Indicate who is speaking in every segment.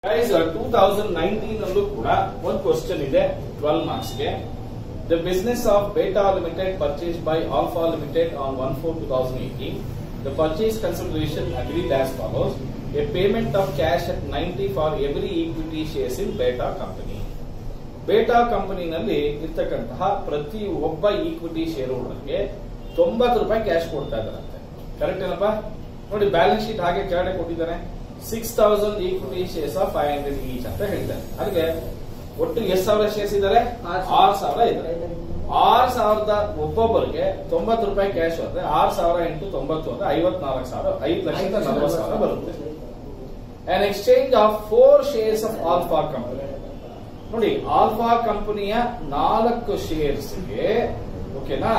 Speaker 1: Two thousand nineteen ಅಲ್ಲೂ ಕೂಡ ಒಂದು ಕ್ವಶನ್ ಇದೆ ಟ್ವೆಲ್ ಮಾರ್ಕ್ಸ್ ಗೆ the business of Beta limited purchase by Alpha limited on one four two thousand eighteen the purchase consideration agreed as follows a payment of cash at ninety for every equity shares in Beta company Beta ಕಂಪನಿನಲ್ಲಿ ಇರ್ತಕ್ಕಂತಹ ಪ್ರತಿ ಒಬ್ಬ equity share ಹೋಲ್ಡರ್ಗೆ ತೊಂಬತ್ತು ರೂಪಾಯಿ cash ಕೊಡ್ತಾ ಇದ್ದಾರಂತೆ correct ಏನಪ್ಪಾ ನೋಡಿ ಬ್ಯಾಲೆನ್ಸ್ ಶೀಟ್ ಹಾಗೆ ಕೆಳಗಡೆ ಕೊಟ್ಟಿದ್ದಾನೆ six thousand equity shares of five hundred each ಅಂತ ಹೇಳಿದ್ದಾರೆ ಹಾಗೆ ಒಟ್ಟು ಎಷ್ಟು ಸಾವಿರ ಶೇರ್ಸ್ ಇದ್ದಾರೆ
Speaker 2: ಆರು
Speaker 1: ಆರು ಸಾವಿರ ಇದ್ದಾರೆ ಆರು ಸಾವಿರದ ಒಬ್ಬೊಬ್ಬರಿಗೆ ತೊಂಬತ್ತು ರೂಪಾಯಿ ಕ್ಯಾಶ್ ಅಂದ್ರೆ ಆರು ಸಾವಿರ ಇಂಟು ತೊಂಬತ್ತು ಅಂದ್ರೆ ಐವತ್ನಾಲ್ಕು ಸಾವಿರ ಐದು ಲಕ್ಷದ ನಲವತ್ತು ಸಾವಿರ ಬರುತ್ತೆ an exchange of four shares of Alpha company. ನೋಡಿ ಆಲ್ಫಾ ಕಂಪನಿಯ ನಾಲ್ಕು ಶೇರ್ಸ್ಗೆ ಓಕೆನಾ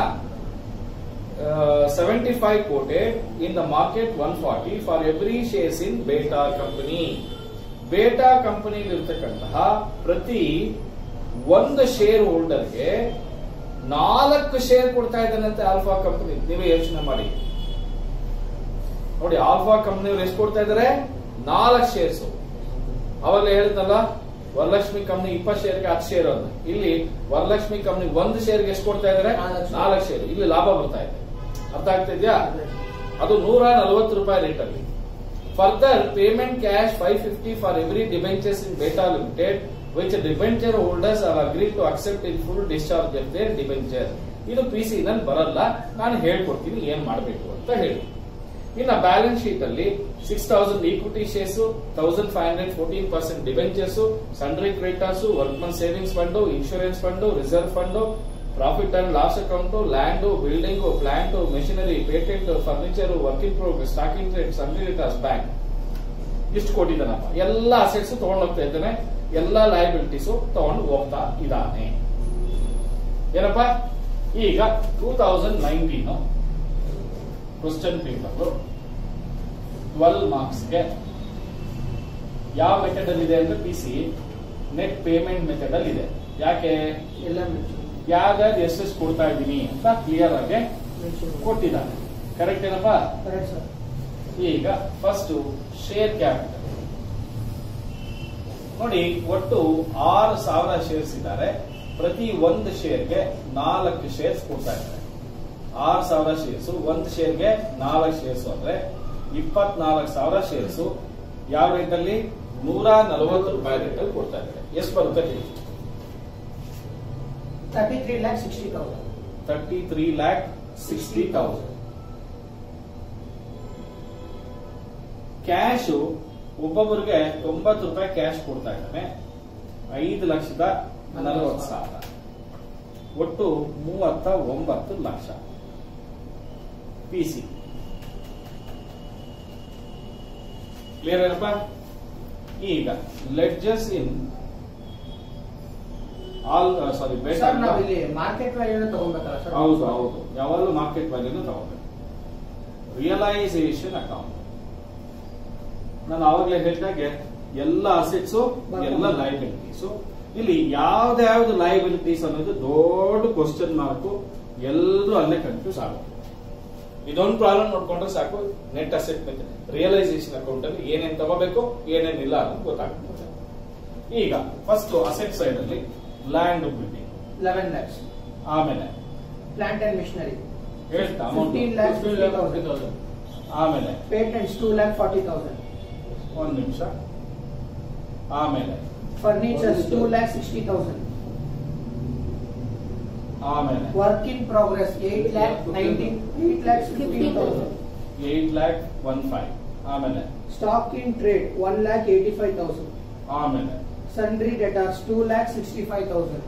Speaker 1: seventy five quoted in the market one forty for every shares in Beta company Beta ಕಂಪನಿಲಿ ಇರ್ತಕ್ಕಂತಹ ಪ್ರತಿ ಒಂದು ಶೇರ್ ಹೋಲ್ಡರ್ಗೆ ನಾಲ್ಕು ಶೇರ್ ಕೊಡ್ತಾ ಇದ್ದಾನಂತೆ ಆಲ್ಫಾ ಕಂಪನಿ ನೀವೇ ಯೋಚನೆ ಮಾಡಿ ನೋಡಿ ಆಲ್ಫಾ ಕಂಪನಿಯವರು ಎಷ್ಟು ಕೊಡ್ತಾ ಇದ್ದಾರೆ ನಾಲ್ಕು ಶೇರ್ಸ್ ಅವಾಗಲೇ ಹೇಳಿದ್ನಲ್ಲ ವರಲಕ್ಷ್ಮಿ ಕಂಪನಿ ಇಪ್ಪತ್ತು ಶೇರ್ಗೆ ಹತ್ತು ಶೇರ್ ಅಂತ ಇಲ್ಲಿ ವರಲಕ್ಷ್ಮಿ ಕಂಪನಿ ಒಂದು ಶೇರ್ಗೆ ಎಷ್ಟು ಕೊಡ್ತಾ ಇದ್ದಾರೆ
Speaker 2: ನಾಲ್ಕು share.
Speaker 1: ನಾಲ್ಕು ಶೇರ್ ಇಲ್ಲಿ ಲಾಭ ಬರ್ತಾ ಇದೆ ಅರ್ಥ ಆಗ್ತಾ ಇದೆಯಾ ಅದು ನೂರ ನಲವತ್ತು ರೂಪಾಯಿ ರೇಟ್ ಅಲ್ಲಿ further payment cash five fifty for every debentures in Beta limited which debenture holders are agree to accept in full discharge of their debenture ಇದು ಪಿ ಸಿ ನಲ್ಲಿ ಬರಲ್ಲ ನಾನು ಹೇಳ್ಕೊಡ್ತೀನಿ ಏನ್ ಮಾಡಬೇಕು ಅಂತ ಹೇಳಿ ಇನ್ನ ಬ್ಯಾಲೆನ್ಸ್ ಶೀಟ್ ಅಲ್ಲಿ six thousand equity shares thousand five hundred fourteen percent debentures sundry creditors workman savings fund insurance fund reserve fund profit and loss account land building plant machinery patent furniture working progress stocking trade sundry debtors bank ಇಷ್ಟು ಕೊಟ್ಟಿದ್ದಾನಪ್ಪ ಎಲ್ಲ assets ತಗೊಂಡು ಹೋಗ್ತಾ ಇದ್ದಾನೆ ಎಲ್ಲ liabilities ತಗೊಂಡು ಹೋಗ್ತಾ ಇದ್ದಾನೆ ಏನಪ್ಪ ಈಗ two thousand nineteen question paper twelve ಮಾರ್ಕ್ಸ್ಗೆ ಯಾವ ಮೆಥಡ್ ಅಲ್ಲಿ ಇದೆ ಅಂದ್ರೆ P C net payment method ಅಲ್ಲಿ ಇದೆ ಯಾಕೆ
Speaker 2: ಎಲ್ಲ
Speaker 1: ಯಾವ್ದಾದ್ರು ಎಷ್ಟೆಷ್ಟು ಕೊಡ್ತಾ ಇದ್ದೀನಿ ಅಂತ ಕ್ಲಿಯರ್ ಆಗಿ ಕೊಟ್ಟಿದ್ದಾನೆ ಕರೆಕ್ಟ್ ಏನಪ್ಪಾ
Speaker 2: ಕರೆಕ್ಟ್ ಸರ್
Speaker 1: ಈಗ ಫಸ್ಟ್ ಶೇರ್ ಕ್ಯಾಪಿಟಲ್ ನೋಡಿ ಒಟ್ಟು ಆರು ಸಾವಿರ ಶೇರ್ಸ್ ಇದ್ದಾರೆ ಪ್ರತಿ ಒಂದು ಶೇರ್ಗೆ ನಾಲ್ಕು ಶೇರ್ಸ್ ಕೊಡ್ತಾ ಇದ್ದಾರೆ ಆರು ಸಾವಿರ ಶೇರ್ಸ್ ಒಂದು ಶೇರ್ಗೆ ನಾಲ್ಕು ಶೇರ್ಸ್ ಅಂದ್ರೆ ಇಪ್ಪತ್ನಾಲ್ಕು ಸಾವಿರ ಶೇರ್ಸ್ ಯಾವ ರೇಟ್ ಅಲ್ಲಿ ನೂರ ನಲವತ್ತು ರೂಪಾಯಿ ರೇಟ್ ಅಲ್ಲಿ ಕೊಡ್ತಾ ಇದ್ದಾರೆ ಎಷ್ಟು ಬರುತ್ತೆ ಹೇಳಿ
Speaker 2: thirty three lakh sixty thousand
Speaker 1: thirty three lakh sixty thousand cash ಒಬ್ಬೊಬ್ಬರಿಗೆ ತೊಂಬತ್ತು ರೂಪಾಯಿ ಕ್ಯಾಶ್ ಕೊಡ್ತಾ ಇದ್ದಾನೆ ಐದು ಲಕ್ಷದ ನಲವತ್ತು ಸಾವಿರ ಒಟ್ಟು ಮೂವತ್ತ ಒಂಬತ್ತು ಲಕ್ಷ ಪಿ ಸಿ ಕ್ಲಿಯರ್ ಏನಪ್ಪ ಈಗ ledgers in all sorry
Speaker 2: sir ನಾವು ಇಲ್ಲಿ ಮಾರ್ಕೆಟ್ ವ್ಯಾಲ್ಯೂನ ತಗೊಬೇಕಲ್ಲ ಸರ್
Speaker 1: ಹೌದು ಹೌದು ಯಾವಾಗಲೂ ಮಾರ್ಕೆಟ್ ವ್ಯಾಲ್ಯೂನು ತಗೋಬೇಕು ರಿಯಲೈಸೇಷನ್ ಅಕೌಂಟ್ ನಾನು ಆವಾಗಲೇ ಹೇಳಿದಾಗೆ ಎಲ್ಲ ಅಸೆಟ್ಸ್ ಎಲ್ಲ ಲೈಬಿಲಿಟೀಸ್ ಇಲ್ಲಿ ಯಾವ್ದು ಲೈಬಿಲಿಟೀಸ್ ಅನ್ನೋದು ದೊಡ್ಡ ಕ್ವಶನ್ ಮಾರ್ಕ್ ಎಲ್ಲರೂ ಅಲ್ಲೇ ಕನ್ಫ್ಯೂಸ್ ಆಗುತ್ತೆ ಇದೊಂದು ಪ್ರಾಬ್ಲಮ್ ನೋಡ್ಕೊಂಡ್ರೆ ಸಾಕು ನೆಟ್ ಅಸೆಟ್ ಮತ್ತೆ ರಿಯಲೈಸೇಷನ್ ಅಕೌಂಟ್ ಅಲ್ಲಿ ಏನೇನ್ ತಗೋಬೇಕು ಏನೇನಿಲ್ಲ ಅನ್ನೋದು ಗೊತ್ತಾಗ್ತದೆ ಈಗ ಫಸ್ಟ್ ಅಸೆಟ್ ಸೈಡ್ ಅಲ್ಲಿ ಲ್ಯಾಂಡ್ ಬಿಲ್ಡಿಂಗ್
Speaker 2: ಲೆವೆನ್ ಲ್ಯಾಕ್ಸ್
Speaker 1: ಆಮೇಲೆ
Speaker 2: ಪ್ಲಾಂಟ್ ಅಂಡ್ ಮಿಷನರಿ
Speaker 1: ಹೇಳ್ತಾ amount.
Speaker 2: Fifteen lakhs fifty thousand
Speaker 1: ಆಮೇಲೆ
Speaker 2: patents two lakh forty thousand
Speaker 1: ಒಂದ್ ನಿಮಿಷ ಆಮೇಲೆ
Speaker 2: furnitures two lakh sixty thousand
Speaker 1: ಆಮೇಲೆ
Speaker 2: work in progress eight lakh nineteen eight lakh fifteen thousand
Speaker 1: eight lakh one five ಆಮೇಲೆ
Speaker 2: stock in trade one lakh eighty five thousand
Speaker 1: ಆಮೇಲೆ
Speaker 2: sundry debtors two lakh sixty five thousand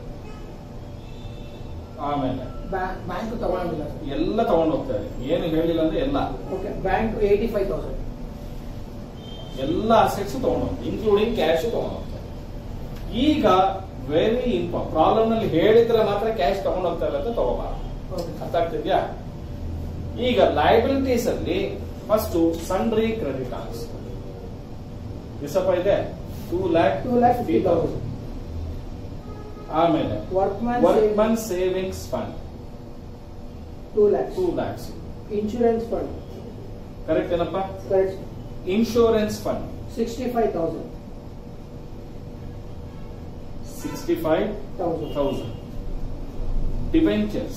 Speaker 1: ಆಮೇಲೆ
Speaker 2: bank ತಗೊಳಂಗಿಲ್ಲ sir
Speaker 1: ಎಲ್ಲ ತಗೊಂಡು ಹೋಗ್ತಾರೆ ಏನು ಹೇಳಿಲ್ಲ ಅಂದ್ರೆ ಎಲ್ಲ
Speaker 2: okay bank eighty five thousand
Speaker 1: ಎಲ್ಲ ಅಸೆಟ್ಸ್ ತಗೊಂಡು ಹೋಗ್ತಾರೆ ಇನ್ಕ್ಲೂಡಿಂಗ್ ಕ್ಯಾಶ್ ತಗೊಂಡು ಹೋಗ್ತಾರೆ ಈಗ ವೆರಿ ಇಂಪ ಪ್ರಾಬ್ಲಮ್ ನಲ್ಲಿ ಹೇಳಿದ್ರೆ ಮಾತ್ರ ಕ್ಯಾಶ್ ತಗೊಂಡು ಹೋಗ್ತಾ ಇಲ್ಲ ಅಂತ ತಗೋಬಾರ್ದು
Speaker 2: ಓಕೆ
Speaker 1: ಅರ್ಥ ಆಗ್ತಿದ್ಯಾ ಈಗ ಲಯಬಿಲಿಟೀಸ್ ಅಲ್ಲಿ ಫಸ್ಟ್ ಸನ್ರಿ ಕ್ರೆಡಿಟಾರ್ಸ್ ಎಷ್ಟಪ್ಪ ಇದೆ two lakh
Speaker 2: two lakh fifty thousand
Speaker 1: ಆಮೇಲೆ
Speaker 2: workman
Speaker 1: workman savings fund
Speaker 2: two lakhs
Speaker 1: two lakhs
Speaker 2: insurance fund
Speaker 1: correct ಏನಪ್ಪ
Speaker 2: correct
Speaker 1: insurance fund
Speaker 2: sixty five thousand
Speaker 1: sixty five
Speaker 2: thousand.
Speaker 1: Thousand debentures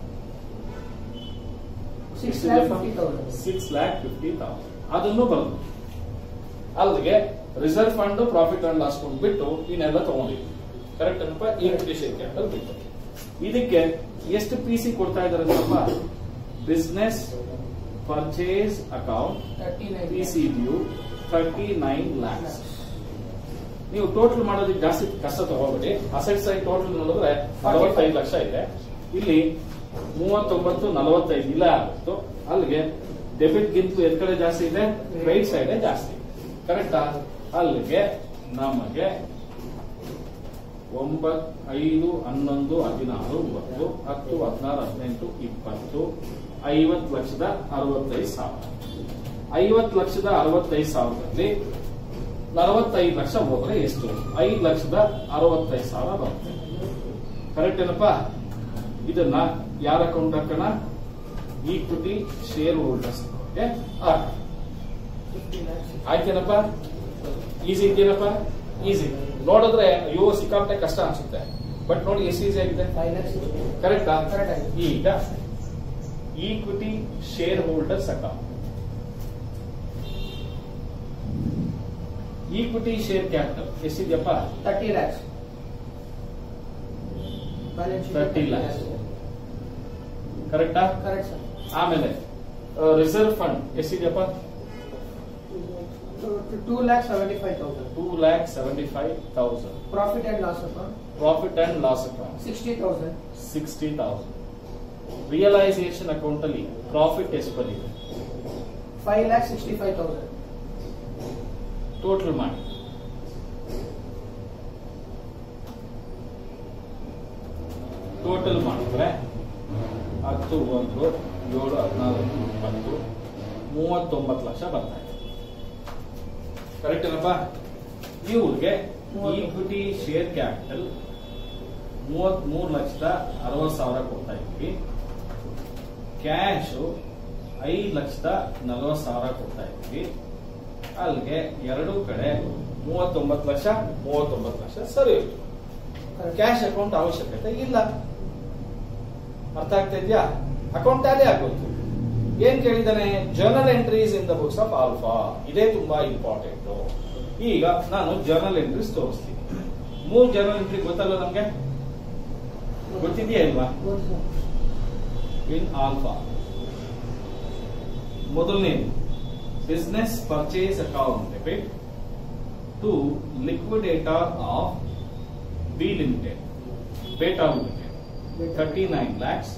Speaker 2: Six lakh fifty thousand.
Speaker 1: Six lakh fifty thousand ಅದನ್ನು ಬರೆದು ಅಲ್ಲಿಗೆ reserve fund profit and loss ಬಿಟ್ಟು ಇನ್ನೆಲ್ಲ ತಗೊಂಡಿದ್ವಿ correct ಏನಪ್ಪ equity share capital ಬಿಟ್ಟು ಇದಕ್ಕೆ ಎಷ್ಟು ಪಿ ಸಿ ಕೊಡ್ತಾ ಇದಾರೆ ಅಂದ್ರಪ್ಪ business purchase account
Speaker 2: Thirty-nine.
Speaker 1: P C due thirty nine lakhs ನೀವು ಟೋಟಲ್ ಮಾಡೋದಕ್ಕೆ ಜಾಸ್ತಿ ಕಷ್ಟ ತಗೋಬೇಡಿ ಅಸೆಟ್ ಸೈಡ್ ಟೋಟಲ್ ನೋಡಿದ್ರೆ ನಲವತ್ತೈದು ಲಕ್ಷ ಇದೆ ಇಲ್ಲಿ ಮೂವತ್ತೊಂಬತ್ತು ನಲವತ್ತೈದು ಇಲ್ಲ ಆಗುತ್ತೆ ಅಲ್ಲಿಗೆ ಡೆಬಿಟ್ ಗಿಂತ ಎದ್ ಕಡೆ ಜಾಸ್ತಿ ಇದೆ ರೈಟ್ ಸೈಡ್ ಜಾಸ್ತಿ ಕರೆಕ್ಟಾ ಅಲ್ಲಿಗೆ ನಮಗೆ ಒಂಬತ್ ಐದು ಹನ್ನೊಂದು ಹದಿನಾರು ಒಂಬತ್ತು ಹತ್ತು ಹದಿನಾರು ಹದಿನೆಂಟು ಇಪ್ಪತ್ತು ಐವತ್ತು ಲಕ್ಷದ ಅರವತ್ತೈದು ಸಾವಿರ ಐವತ್ತು ಲಕ್ಷದ ಅರವತ್ತೈದು ಸಾವಿರದಲ್ಲಿ ನಲವತ್ತೈದು ಲಕ್ಷ ಹೋದ್ರೆ ಎಷ್ಟು ಐದು ಲಕ್ಷದ ಅರವತ್ತೈದು ಸಾವಿರ ಬರುತ್ತೆ ಕರೆಕ್ಟ್ ಏನಪ್ಪಾ ಇದನ್ನ ಯಾರ ಅಕೌಂಟ್ ಹಾಕೋಣ equity share holders
Speaker 2: Fifty lakhs.
Speaker 1: ಆಯ್ತೇನಪ್ಪ ಈಸಿ ಇದೆಯೇನಪ್ಪ ಈಸಿ ನೋಡಿದ್ರೆ ಅಯ್ಯೋ ಸಿಕ್ಕಾಪಟ್ಟೆ ಕಷ್ಟ ಅನ್ಸುತ್ತೆ ಬಟ್ ನೋಡಿ ಎಷ್ಟು ಈಸಿ ಆಗಿದೆ
Speaker 2: Five lakhs.
Speaker 1: ಕರೆಕ್ಟಾ
Speaker 2: Correct ಆಗಿದೆ.
Speaker 1: ಈಗ equity share holders account equity share capital ಎಷ್ಟಿದೆಯಪ್ಪ
Speaker 2: Thirty lakhs. Balance sheet.
Speaker 1: 30 lakhs. ಕರೆಕ್ಟಾ
Speaker 2: Correct, sir.
Speaker 1: ಆಮೇಲೆ ರಿಸರ್ವ್ ಫಂಡ್ ಎಷ್ಟಿದೆಯಪ್ಪ
Speaker 2: Two- Two lakh seventy-five thousand.
Speaker 1: Two lakh seventy five thousand
Speaker 2: Profit and loss account,
Speaker 1: profit and loss account
Speaker 2: sixty thousand.
Speaker 1: Sixty thousand realisation account ಅಲ್ಲಿ profit ಎಷ್ಟು ಬಂದಿದೆ
Speaker 2: Five lakh sixty-five thousand.
Speaker 1: Total ಮಾಡಿ total ಮಾಡಿದ್ರೆ ಹತ್ತು ಒಂದು ಏಳು ಹದಿನಾಲ್ಕು ಇಪ್ಪತ್ತು ಮೂವತ್ತೊಂಬತ್ತು ಲಕ್ಷ ಬರ್ತಾ ಇದೆ ಕರೆಕ್ಟ್ ಏನಪ್ಪ ಇವ್ರಿಗೆ ಈಕ್ವಿಟಿ ಶೇರ್ ಕ್ಯಾಪಿಟಲ್ ಮೂವತ್ತ್ ಮೂರು ಲಕ್ಷದ ಅರವತ್ತು ಸಾವಿರ ಕೊಡ್ತಾ ಇದ್ವಿ ಕ್ಯಾಶ್ ಐದು ಲಕ್ಷದ ನಲವತ್ತು ಸಾವಿರ ಕೊಡ್ತಾ ಇದ್ವಿ ಅಲ್ಲಿಗೆ ಎರಡೂ ಕಡೆ ಮೂವತ್ತೊಂಬತ್ತು ಲಕ್ಷ ಮೂವತ್ತೊಂಬತ್ತು ಲಕ್ಷ ಸರಿ ಹೋಯ್ತು
Speaker 2: Correct.
Speaker 1: ಕ್ಯಾಶ್ ಅಕೌಂಟ್ ಅವಶ್ಯಕತೆ ಇಲ್ಲ ಅರ್ಥ ಆಗ್ತಾ ಇದೆಯಾ ಅಕೌಂಟ್ ಟ್ಯಾಲಿ ಆಗೋಯ್ತು ಏನ್ ಕೇಳಿದಾನೆ journal entries in the books of Alpha ಇದೇ ತುಂಬಾ ಇಂಪಾರ್ಟೆಂಟ್ ಈಗ ನಾನು ಜರ್ನಲ್ ಎಂಟ್ರೀಸ್ ತೋರಿಸ್ತೀನಿ ಮೂರ್ ಜರ್ನಲ್ ಎಂಟ್ರಿ ಗೊತ್ತಲ್ಲ ನಮ್ಗೆ ಗೊತ್ತಿದೆಯಾ ಇಲ್ವಾ
Speaker 2: Good, sir.
Speaker 1: ಇನ್ ಆಲ್ಫಾ ಮೊದಲನೇದು business purchase account debit to liquidator of B limited beta limited thirty nine lakhs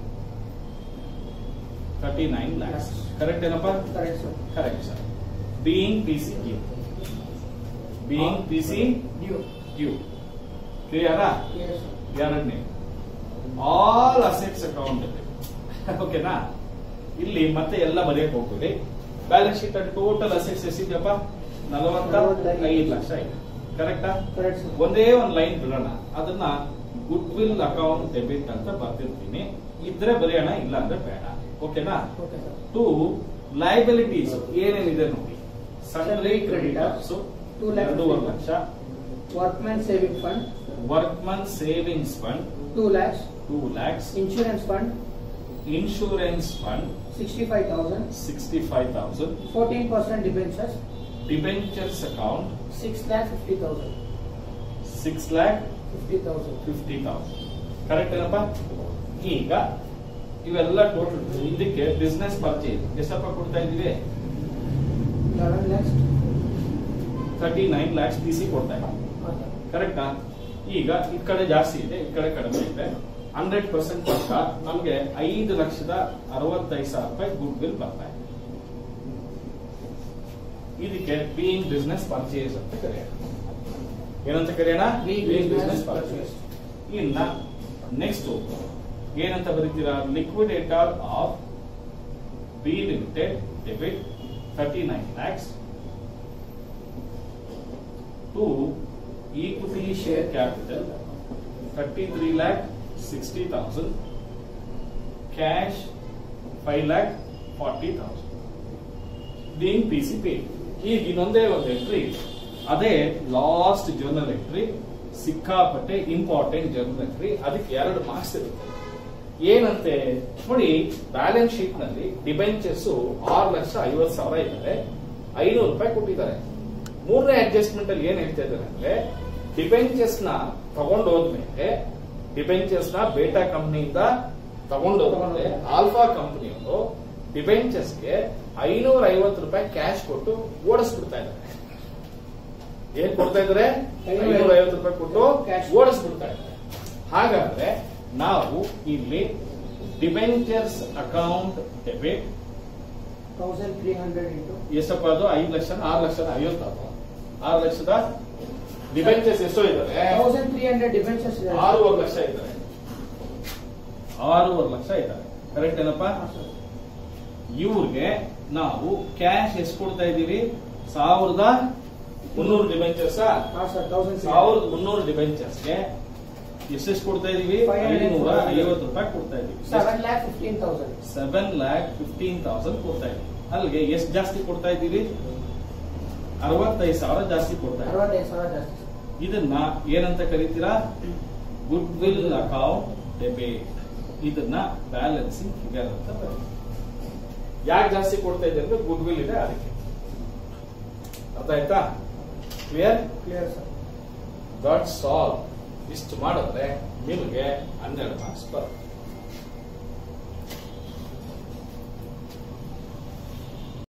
Speaker 1: thirty nine lakhs correct ಏನಪ್ಪ
Speaker 2: Correct, sir.
Speaker 1: Correct sir being P C Q being P C
Speaker 2: Due.
Speaker 1: Q ಕ್ಲಿಯರಾ
Speaker 2: Yes, sir.
Speaker 1: ಎರಡನೇ all assets account ಓಕೆನಾ ಇಲ್ಲಿ ಮತ್ತೆ ಎಲ್ಲ ಬರೆಯಕ್ ಹೋಗ್ಬೇಡಿ balance sheet ಅಲ್ಲಿ ಟೋಟಲ್ ಅಸೆಟ್ಸ್ ಎಷ್ಟಿದೆಯಪ್ಪ ನಲವತ್ತ ಐದು ಲಕ್ಷ ಇದೆ ಕರೆಕ್ಟಾ
Speaker 2: Correct, sir.
Speaker 1: ಒಂದೇ ಒಂದು ಲೈನ್ ಬಿಡೋಣ ಅದನ್ನ ಗುಡ್ ವಿಲ್ ಅಕೌಂಟ್ ಡೆಬಿಟ್ ಅಂತ ಬರ್ತಿರ್ತೀನಿ ಇದ್ರೆ ಬರೆಯೋಣ ಇಲ್ಲ ಅಂದ್ರೆ ಬೇಡ ಓಕೆನಾ
Speaker 2: Okay, sir.
Speaker 1: ಟು ಲೈಬಿಲಿಟೀಸ್ ಏನೇನಿದೆ ನೋಡಿ ಸನ್ಲೈ
Speaker 2: Sundry
Speaker 1: ಕ್ರೆಡಿಟರ್ಸ್
Speaker 2: Two lakh
Speaker 1: ಎರಡೂವರೆ ಲಕ್ಷ
Speaker 2: Workman saving fund,
Speaker 1: workman savings fund
Speaker 2: two lakhs.
Speaker 1: Two lakhs
Speaker 2: Insurance fund,
Speaker 1: insurance fund
Speaker 2: sixty-five thousand.
Speaker 1: Sixty five thousand
Speaker 2: Fourteen percent debentures,
Speaker 1: debentures account
Speaker 2: six lakh fifty thousand.
Speaker 1: Six lakh
Speaker 2: Fifty thousand.
Speaker 1: Fifty thousand correct ಏನಪ್ಪ ಈಗ ಇವೆಲ್ಲ total ಇದಕ್ಕೆ business purchase ಎಷ್ಟಪ್ಪ ಕೊಡ್ತಾ ಇದೀವಿ
Speaker 2: Eleven lakhs.
Speaker 1: Thirty nine lakhs P C ಕೊಡ್ತಾ ಇದ್ದೀವಿ
Speaker 2: Okay.
Speaker 1: ಕರೆಕ್ಟಾ ಈಗ ಈ ಕಡೆ ಜಾಸ್ತಿ ಇದೆ ಈ ಕಡೆ ಕಡಿಮೆ ಇದೆ ಹಂಡ್ರೆಡ್ ಪರ್ಸೆಂಟ್ ಪಕ್ಕ ನಮ್ಗೆ ಐದು ಲಕ್ಷದ ಅರವತ್ತೈದು ಸಾವಿರ ರೂಪಾಯಿ ಗುಡ್ ವಿಲ್ ಬರ್ತಾ ಇದೆ ಇದಕ್ಕೆ ಬೀಯಿಂಗ್ ಬಿಸ್ನೆಸ್ ಪರ್ಚೇಸ್ ಅಂತ ಕರೆಯೋಣ ಏನಂತ ಕರೆಯೋಣ
Speaker 2: Being
Speaker 1: being
Speaker 2: business
Speaker 1: business purchase ಇನ್ನ ನೆಕ್ಸ್ಟ್ ಏನಂತ ಬರೀತೀರಾ liquidator of B limited debit thirty nine lakhs to equity share capital thirty three lakh sixty thousand cash five lakh forty thousand being P C pay ಈಗ ಇನ್ನೊಂದೇ ಒಂದು ಎಂಟ್ರಿ ಅದೇ ಲಾಸ್ಟ್ ಜರ್ನಲ್ ಎಂಟ್ರಿ ಸಿಕ್ಕಾಪಟ್ಟೆ important ಜರ್ನಲ್ರಿ ಅದಕ್ಕೆ ಎರಡು ಮಾರ್ಕ್ಸ್ ಇರುತ್ತೆ ಏನಂತೆ ನೋಡಿ ಬ್ಯಾಲೆನ್ಸ್ ಶೀಟ್ ನಲ್ಲಿ ಡಿಬೆಂಚರ್ಸ್ ಆರು ಲಕ್ಷ ಐವತ್ತು ಸಾವಿರ ಇದ್ದಾರೆ ಐನೂರು ರೂಪಾಯಿ ಕೊಟ್ಟಿದ್ದಾರೆ ಮೂರನೇ ಅಡ್ಜಸ್ಟ್ಮೆಂಟ್ ಅಲ್ಲಿ ಏನ್ ಹೇಳ್ತಾ ಇದ್ದಾರೆ ಅಂದ್ರೆ ಡಿಬೆಂಚರ್ಸ್ ನ ತಗೊಂಡು ಹೋದ್ಮೇಲೆ ಡಿಬೆಂಚರ್ಸ್ ನ ಬೇಟಾ ಕಂಪ್ನಿಯಿಂದ ತಗೊಂಡು ಹೋದ್ಮೇಲೆ ಆಲ್ಫಾ ಕಂಪನಿಯವರು ಡಿಬೆಂಚರ್ಸ್ಗೆ ಐನೂರ ಐವತ್ತು ರೂಪಾಯಿ ಕ್ಯಾಶ್ ಕೊಟ್ಟು ಓಡಿಸ್ಬಿಡ್ತಾ ಇದ್ದಾರೆ ಏನ್ ಕೊಡ್ತಾ ಇದ್ದಾರೆ ಐನೂರ ಐವತ್ತು ರೂಪಾಯಿ ಕೊಟ್ಟು
Speaker 2: Cash.
Speaker 1: ಓಡಿಸ್ಬಿಡ್ತಾ ಇದ್ದಾರೆ ಹಾಗಾದ್ರೆ ನಾವು ಇಲ್ಲಿ debentures account debit
Speaker 2: thousand three hundred into
Speaker 1: ಎಷ್ಟಪ್ಪ ಅದು ಐದು ಲಕ್ಷ ಆರು ಲಕ್ಷದ ಐವತ್ತು ಅಥವಾ ಆರು ಲಕ್ಷದ ಡಿಬೆಂಚರ್ಸ್ ಎಷ್ಟೋ ಇದ್ದಾರೆ
Speaker 2: ತೌಸಂಡ್ ತ್ರೀ ಹಂಡ್ರೆಡ್ ಡಿಫೆನ್ಸಸ್ ಇದೆ
Speaker 1: ಆರೂವರೆ ಲಕ್ಷ ಇದ್ದಾರೆ ಆರೂವರೆ ಲಕ್ಷ ಇದ್ದಾರೆ ಕರೆಕ್ಟ್ ಏನಪ್ಪ ಇವ್ರಿಗೆ ನಾವು ಕ್ಯಾಶ್ ಎಷ್ಟು ಕೊಡ್ತಾ ಇದ್ದೀವಿ ಸಾವಿರದ ಮುನ್ನೂರು ಡಿಬೆಂಚರ್ಸ್
Speaker 2: ಹಾ ಸರ್ ತೌಸಂಡ್
Speaker 1: ಸಾವಿರದ ಮುನ್ನೂರು ಡಿಬೆಂಚರ್ಸ್ಗೆ ಎಷ್ಟೆಷ್ಟು ಕೊಡ್ತಾ ಇದೀವಿ
Speaker 2: Five hundred
Speaker 1: ಐನೂರ
Speaker 2: forty.
Speaker 1: ಐವತ್ತು ರೂಪಾಯಿ ಕೊಡ್ತಾ ಇದೀವಿ
Speaker 2: seven lakh fifteen thousand
Speaker 1: seven lakh fifteen thousand ಕೊಡ್ತಾ ಇದೀವಿ ಅಲ್ಲಿಗೆ ಎಷ್ಟು ಜಾಸ್ತಿ ಕೊಡ್ತಾ ಇದ್ದೀವಿ ಅರವತ್ತೈದು ಸಾವಿರ ಜಾಸ್ತಿ ಕೊಡ್ತಾ ಇದ್ದೀವಿ
Speaker 2: ಅರವತ್ತೈದು ಸಾವಿರ ಜಾಸ್ತಿ ಸರ್
Speaker 1: ಇದನ್ನ ಏನಂತ ಕರಿತೀರಾ ಗುಡ್ ವಿಲ್ ಅಕೌಂಟ್ ಡೆಬಿಟ್ ಇದನ್ನ ಬ್ಯಾಲೆನ್ಸಿಂಗ್ ಫಿಗರ್ ಅಂತ ಕರೀತೀವಿ ಯಾಕೆ ಜಾಸ್ತಿ ಕೊಡ್ತಾ ಇದೆ ಅಂದ್ರೆ ಗುಡ್ ವಿಲ್ ಇದೆ ಅದಕ್ಕೆ ಅರ್ಥ ಆಯ್ತಾ clear
Speaker 2: clear sir
Speaker 1: that's all ಇಷ್ಟು ಮಾಡಿದ್ರೆ ನಿಮಗೆ ಹನ್ನೆರಡು ಮಾರ್ಕ್ಸ್ ಬರುತ್ತೆ